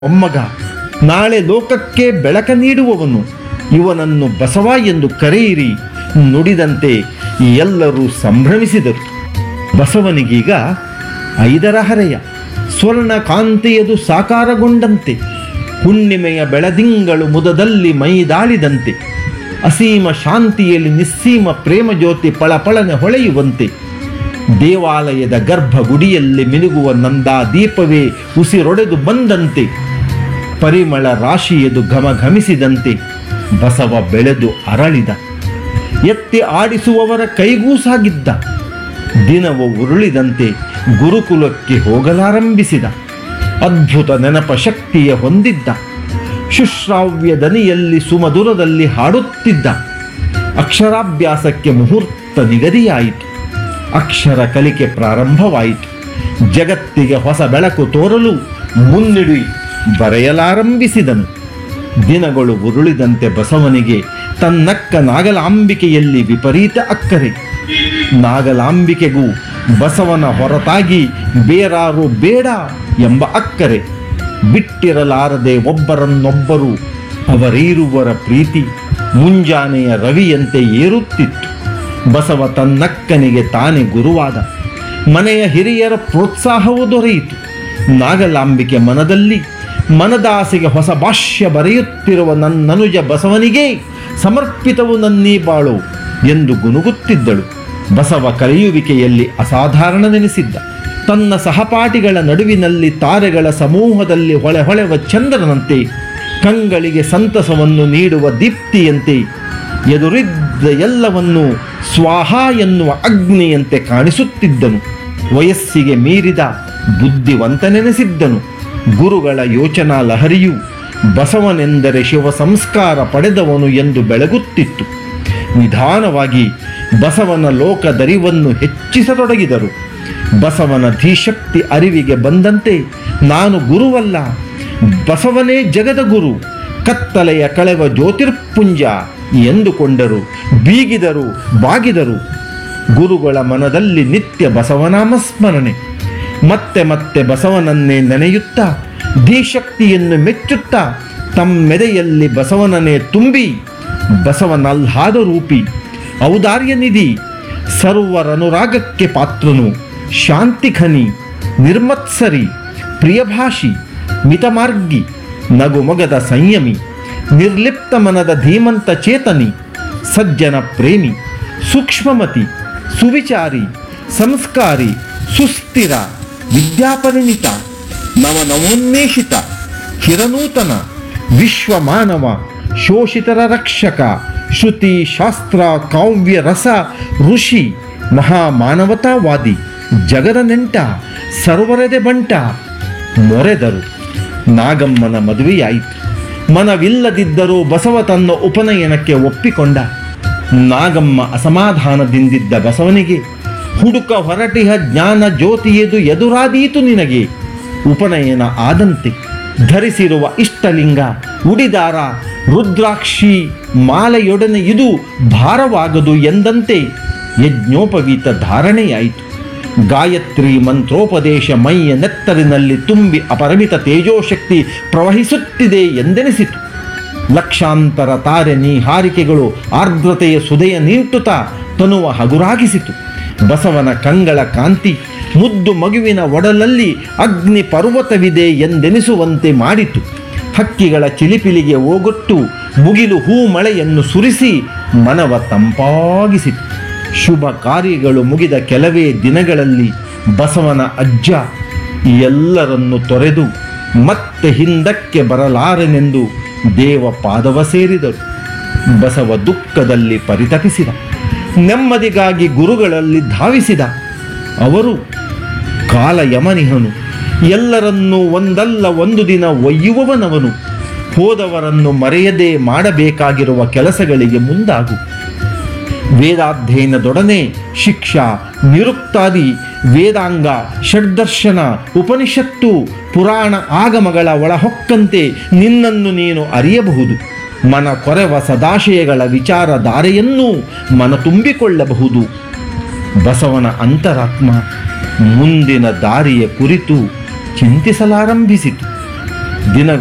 ಮೊಮ್ಮಗ ನಾಳೆ ಲೋಕಕ್ಕೆ ಬೆಳಕ ನೀಡುವವನು ಇವನನ್ನು ಬಸವ ಎಂದು ಕರೆಯಿರಿ ನುಡಿದಂತೆ ಎಲ್ಲರೂ ಸಂಭ್ರಮಿಸಿದರು ಬಸವನಿಗೀಗ ಐದರ ಹರೆಯ ಸ್ವರ್ಣ ಕಾಂತಿಯದು ಸಾಕಾರಗೊಂಡಂತೆ ಹುಣ್ಣಿಮೆಯ ಬೆಳದಿಂಗಳು ಮುದದಲ್ಲಿ ಮೈದಾಳಿದಂತೆ ಅಸೀಮ ಶಾಂತಿಯಲ್ಲಿ ನಿಸ್ಸೀಮ ಪ್ರೇಮ ಜ್ಯೋತಿ ಪಳಪಳನೆ ಹೊಳೆಯುವಂತೆ ದೇವಾಲಯದ ಗರ್ಭಗುಡಿಯಲ್ಲಿ ಮಿನುಗುವ ನಂದಾ ದೀಪವೇ ಉಸಿರೊಡೆದು ಬಂದಂತೆ ಪರಿಮಳ ರಾಶಿಯದು ಘಮಘಮಿಸಿದಂತೆ ಬಸವ ಬೆಳೆದು ಅರಳಿದ ಎತ್ತಿ ಆಡಿಸುವವರ ಕೈಗೂ ಸಾಗಿದ್ದ ದಿನವು ಉರುಳಿದಂತೆ ಗುರುಕುಲಕ್ಕೆ ಹೋಗಲಾರಂಭಿಸಿದ ಅದ್ಭುತ ನೆನಪ ಶಕ್ತಿಯ ಹೊಂದಿದ್ದ ಶುಶ್ರಾವ್ಯ ದನಿಯಲ್ಲಿ ಸುಮಧುರದಲ್ಲಿ ಹಾಡುತ್ತಿದ್ದ ಅಕ್ಷರಾಭ್ಯಾಸಕ್ಕೆ ಮುಹೂರ್ತ ನಿಗದಿಯಾಯಿತು ಅಕ್ಷರ ಕಲಿಕೆ ಪ್ರಾರಂಭವಾಯಿತು ಜಗತ್ತಿಗೆ ಹೊಸ ಬೆಳಕು ತೋರಲು ಮುನ್ನಿಡಿ ಬರೆಯಲಾರಂಭಿಸಿದನು ದಿನಗಳು ಉರುಳಿದಂತೆ ಬಸವನಿಗೆ ತನ್ನಕ್ಕ ನಾಗಲಾಂಬಿಕೆಯಲ್ಲಿ ವಿಪರೀತ ಅಕ್ಕರೆ ನಾಗಲಾಂಬಿಕೆಗೂ ಬಸವನ ಹೊರತಾಗಿ ಬೇರಾರು ಬೇಡ ಎಂಬ ಅಕ್ಕರೆ ಬಿಟ್ಟಿರಲಾರದೆ ಒಬ್ಬರನ್ನೊಬ್ಬರು ಅವರೀರುವರ ಪ್ರೀತಿ ಮುಂಜಾನೆಯ ರವಿಯಂತೆ ಏರುತ್ತಿತ್ತು ಬಸವ ತನ್ನಕ್ಕನಿಗೆ ತಾನೇ ಗುರುವಾದ ಮನೆಯ ಹಿರಿಯರ ಪ್ರೋತ್ಸಾಹವೂ ದೊರೆಯಿತು ನಾಗಲಾಂಬಿಕೆ ಮನದಲ್ಲಿ ಮನದಾಸೆಗೆ ಹೊಸ ಭಾಷ್ಯ ಬರೆಯುತ್ತಿರುವ ನನ್ನನುಜ ಬಸವನಿಗೆ ಸಮರ್ಪಿತವು ನನ್ನೀ ಬಾಳು ಎಂದು ಗುನುಗುತ್ತಿದ್ದಳು ಬಸವ ಕಲಿಯುವಿಕೆಯಲ್ಲಿ ಅಸಾಧಾರಣನೆನಿಸಿದ್ದ ತನ್ನ ಸಹಪಾಠಿಗಳ ನಡುವಿನಲ್ಲಿ ತಾರೆಗಳ ಸಮೂಹದಲ್ಲಿ ಹೊಳೆ ಹೊಳೆವ ಚಂದ್ರನಂತೆ ಕಂಗಳಿಗೆ ಸಂತಸವನ್ನು ನೀಡುವ ದೀಪ್ತಿಯಂತೆ ಎದುರಿದ್ದ ಎಲ್ಲವನ್ನೂ ಸ್ವಾಹ ಎನ್ನುವ ಅಗ್ನಿಯಂತೆ ಕಾಣಿಸುತ್ತಿದ್ದನು ವಯಸ್ಸಿಗೆ ಮೀರಿದ ಬುದ್ಧಿವಂತನೆನಿಸಿದ್ದನು ಗುರುಗಳ ಯೋಚನಾ ಲಹರಿಯು ಬಸವನೆಂದರೆ ಶಿವ ಸಂಸ್ಕಾರ ಪಡೆದವನು ಎಂದು ಬೆಳಗುತ್ತಿತ್ತು ನಿಧಾನವಾಗಿ ಬಸವನ ಲೋಕದರಿವನ್ನು ಹೆಚ್ಚಿಸತೊಡಗಿದರು ಬಸವನ ಧೀಶಕ್ತಿ ಅರಿವಿಗೆ ಬಂದಂತೆ ನಾನು ಗುರುವಲ್ಲ ಬಸವನೇ ಜಗದ ಗುರು ಕತ್ತಲೆಯ ಕಳೆವ ಜ್ಯೋತಿರ್ಪುಂಜ ಎಂದುಕೊಂಡರು ಬೀಗಿದರು ಬಾಗಿದರು ಗುರುಗಳ ಮನದಲ್ಲಿ ನಿತ್ಯ ಬಸವನಾಮ ಸ್ಮರಣೆ ಮತ್ತೆ ಮತ್ತೆ ಬಸವನನ್ನೇ ನೆನೆಯುತ್ತಾ ಧೀಶಕ್ತಿಯನ್ನು ಮೆಚ್ಚುತ್ತಾ ತಮ್ಮೆದೆಯಲ್ಲಿ ಬಸವನನ್ನೇ ತುಂಬಿ ಬಸವನಲ್ಹಾದ ರೂಪಿ ಔದಾರ್ಯ ನಿಧಿ ಸರ್ವರನುರಾಗಕ್ಕೆ ಪಾತ್ರನು ಶಾಂತಿ ಖನಿ ನಿರ್ಮತ್ಸರಿ ಪ್ರಿಯಭಾಷಿ ಮಿತಮಾರ್ಗಿ ನಗುಮೊಗದ ಸಂಯಮಿ ನಿರ್ಲಿಪ್ತ ಮನದ ಧೀಮಂತ ಚೇತನಿ ಸಜ್ಜನ ಪ್ರೇಮಿ ಸೂಕ್ಷ್ಮಮತಿ ಸುವಿಚಾರಿ ಸಂಸ್ಕಾರಿ ಸುಸ್ಥಿರ ವಿದ್ಯಾಪರಿಣಿತ ನವನವೋನ್ಮೇಷಿತ ಚಿರನೂತನ ವಿಶ್ವಮಾನವ ಶೋಷಿತರ ರಕ್ಷಕ ಶ್ರುತಿ ಶಾಸ್ತ್ರ ಕಾವ್ಯ ರಸ ಋಷಿ ಮಹಾಮಾನವತಾವಾದಿ ಜಗದ ನೆಂಟ ಸರ್ವರದೆ ಬಂಟ ಮೊರೆದರು ನಾಗಮ್ಮನ ಮದುವೆಯಾಯಿತು ಮನವಿಲ್ಲದಿದ್ದರೂ ಬಸವ ತನ್ನ ಉಪನಯನಕ್ಕೆ ಒಪ್ಪಿಕೊಂಡ ನಾಗಮ್ಮ ಅಸಮಾಧಾನದಿಂದಿದ್ದ ಬಸವನಿಗೆ ಹುಡುಕ ಹೊರಟಿಹ ಜ್ಞಾನ ಜ್ಯೋತಿಯದು ಎದುರಾದೀತು ನಿನಗೆ ಉಪನಯನ ಆದಂತೆ ಧರಿಸಿರುವ ಇಷ್ಟಲಿಂಗ ಉಡಿದಾರ ರುದ್ರಾಕ್ಷಿ ಮಾಲೆಯೊಡನೆ ಇದು ಭಾರವಾಗದು ಎಂದಂತೆ ಯಜ್ಞೋಪವೀತ ಧಾರಣೆಯಾಯಿತು ಗಾಯತ್ರಿ ಮಂತ್ರೋಪದೇಶ ಮೈಯ ನೆತ್ತರಿನಲ್ಲಿ ತುಂಬಿ ಅಪರಿಮಿತ ತೇಜೋಶಕ್ತಿ ಪ್ರವಹಿಸುತ್ತಿದೆ ಎಂದೆನಿಸಿತು ಲಕ್ಷಾಂತರ ತಾರೆ ನೀಹಾರಿಕೆಗಳು ಆರ್ದ್ರತೆಯ ಸುದೆಯ ನಿಂಟುತ್ತಾ ತನುವ ಹಗುರಾಗಿಸಿತು ಬಸವನ ಕಂಗಳ ಕಾಂತಿ ಮುದ್ದು ಮಗುವಿನ ಒಡಲಲ್ಲಿ ಅಗ್ನಿ ಪರ್ವತವಿದೆ ಎಂದೆನಿಸುವಂತೆ ಮಾಡಿತು ಹಕ್ಕಿಗಳ ಚಿಲಿಪಿಲಿಗೆ ಓಗೊಟ್ಟು ಮುಗಿಲು ಹೂ ಮಳೆಯನ್ನು ಸುರಿಸಿ ಮನವ ತಂಪಾಗಿಸಿತು ಶುಭ ಕಾರ್ಯಗಳು ಮುಗಿದ ಕೆಲವೇ ದಿನಗಳಲ್ಲಿ ಬಸವನ ಅಜ್ಜ ಎಲ್ಲರನ್ನು ತೊರೆದು ಮತ್ತೆ ಹಿಂದಕ್ಕೆ ಬರಲಾರೆನೆಂದು ದೇವ ಪಾದವ ಸೇರಿದರು ಬಸವ ದುಃಖದಲ್ಲಿ ಪರಿತಪಿಸಿದ ನೆಮ್ಮದಿಗಾಗಿ ಗುರುಗಳಲ್ಲಿ ಧಾವಿಸಿದ ಅವರು ಕಾಲ ಯಮನಿಹನು ಎಲ್ಲರನ್ನೂ ಒಂದಲ್ಲ ಒಂದು ದಿನ ಒಯ್ಯುವವನವನು ಹೋದವರನ್ನು ಮರೆಯದೆ ಮಾಡಬೇಕಾಗಿರುವ ಕೆಲಸಗಳಿಗೆ ಮುಂದಾಗು ವೇದಾಧ್ಯಯನದೊಡನೆ ಶಿಕ್ಷಾ ನಿರುಕ್ತಾದಿ ವೇದಾಂಗ ಷಡ್ದರ್ಶನ ಉಪನಿಷತ್ತು ಪುರಾಣ ಆಗಮಗಳ ಒಳಹೊಕ್ಕಂತೆ ನಿನ್ನನ್ನು ನೀನು ಅರಿಯಬಹುದು ಮನ ಕೊರೆವ ಸದಾಶಯಗಳ ವಿಚಾರಧಾರೆಯನ್ನೂ ಮನ ತುಂಬಿಕೊಳ್ಳಬಹುದು ಬಸವನ ಅಂತರಾತ್ಮ ಮುಂದಿನ ದಾರಿಯ ಕುರಿತು ಚಿಂತಿಸಲಾರಂಭಿಸಿತು ದಿನ